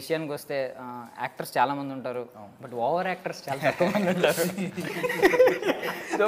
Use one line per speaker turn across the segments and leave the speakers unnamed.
విషయానికి వస్తే యాక్టర్స్ చాలా మంది ఉంటారు బట్ ఓవర్ యాక్టర్స్ చాలా తక్కువ మంది ఉంటారు So,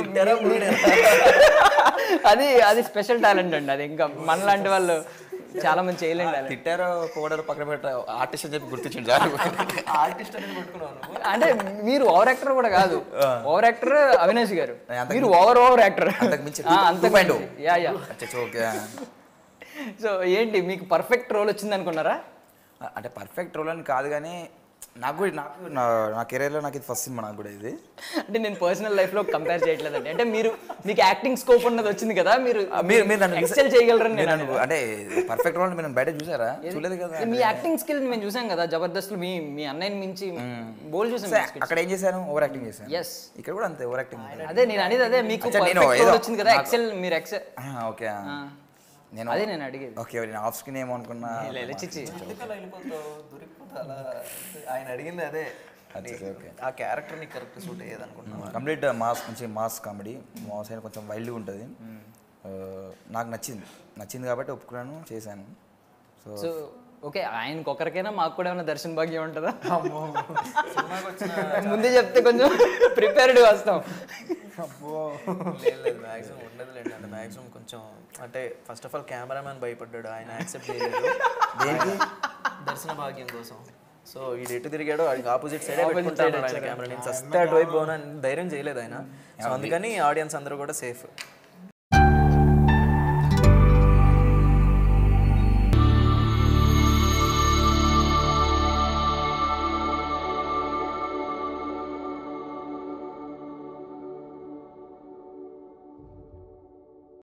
అది అది స్పెషల్ టాలెంట్ అండి అది ఇంకా మనలాంటి వాళ్ళు చాలా మంది చేయలేండి అలా.
తిట్టారో పోవడారో పక్కన పెట్ట ఆర్టిస్ట్ అని చెప్పి గుర్తించండి చాలు
ఆర్టిస్ట్ అనేది పట్టుకున్నావు నువ్వు
అంటే మీరు ఓవర్ యాక్టర్ కూడా కాదు ఓవర్ యాక్టర్ అవినాష్ గారు
అంతకు
మీరు ఓవర్ ఓవర్ యాక్టర్
అంతకు మించి two point oh.
Yeah yeah
అచ్చా ఓకే
సో ఏంటి మీకు పర్ఫెక్ట్ రోల్ వచ్చింది అనుకున్నారా
అంటే పర్ఫెక్ట్ రోల్ అని కాదు కానీ నాకు కూడా- నాకు నా నా కెరీర్లో నాకు ఇది ఫస్ట్ సినిమా నాకు కూడా ఇది
అంటే నేను పర్సనల్ లైఫ్ లో కంపేర్ చేయట్లేదండి అంటే మీరు మీకు యాక్టింగ్ స్కోప్ ఉన్నది వచ్చింది కదా మీరు
ఆ, మీరు మీరు నన్ను
ఎక్సెల్ చేయగలరని
మీరు
నేను
నన్ను అంటే పర్ఫెక్ట్ రోల్ మీరు నన్ను బయట చూసారా చూడలేదు కదా
మీ యాక్టింగ్ స్కిల్ మేము చూసాం కదా జబర్దస్త్ మీ మీ అన్నయ్యని మించి బోల్ చూసాం
సో అక్కడ ఏం చేశాను ఓవర్ యాక్టింగ్ చేశాను
Yes.
ఇక్కడ కూడా అంతే ఓవర్ యాక్టింగ్
అదే నేను అనేది అదే మీకు
అచ్చా, నేను
perfect
ఏదో
role వచ్చింది కదా
నాకు-
ఎక్సెల్ మీరు ఎక్సెల్
ఓకే నేను
అదే నేను అడిగేది
ఓకే నేను ఆఫ్ స్క్రీన్ ఏమో అనుకున్నా
చిచ్చి
ఎందుకలా వెళ్ళిపోతావు దొరికిపోతా అలా ఆయన అడిగింది అదే
అచ్చా, ఓకే.
ఆ క్యారెక్టర్ నీకు కరెక్ట్ సూట్ అయ్యేది అనుకుంటున్నాను
కంప్లీట్ మాస్ మంచి మాస్ కామెడీ మాస్ అయిన కొంచెం వైల్డ్గా ఉంటుంది ఆ, నాకు నచ్చింది నచ్చింది కాబట్టి ఒప్పుకున్నాను చేశాను సో
సో ఓకే ఆయనకి ఒకరికైనా మాకు కూడా ఏమైనా దర్శన భాగ్యం ఉంటుందా
సినిమాకి వచ్చిన
ముందే చెప్తే కొంచెం ప్రిపేర్డ్ వస్తాం
లేదు లేదు మ్యాక్సిమం ఉండదులేండి అంటే మ్యాక్సిమం కొంచెం అంటే ఫస్ట్ ఆఫ్ ఆల్ కెమెరామ్యాన్ భయపడ్డాడు ఆయన యాక్సెప్ట్ చేయలేదు దేనికి దర్శన భాగ్యం కోసం సో ఈ ఎటు తిరిగాడు వాడికి ఆపోజిట్ సైడ్ పెట్టుకుంటాను ఆయన కెమెరా నేను సస్తే అటువైపు పోనా ధైర్యం చేయలేదు ఆయన సో అందుకని ఆడియన్స్ అందరూ కూడా సేఫ్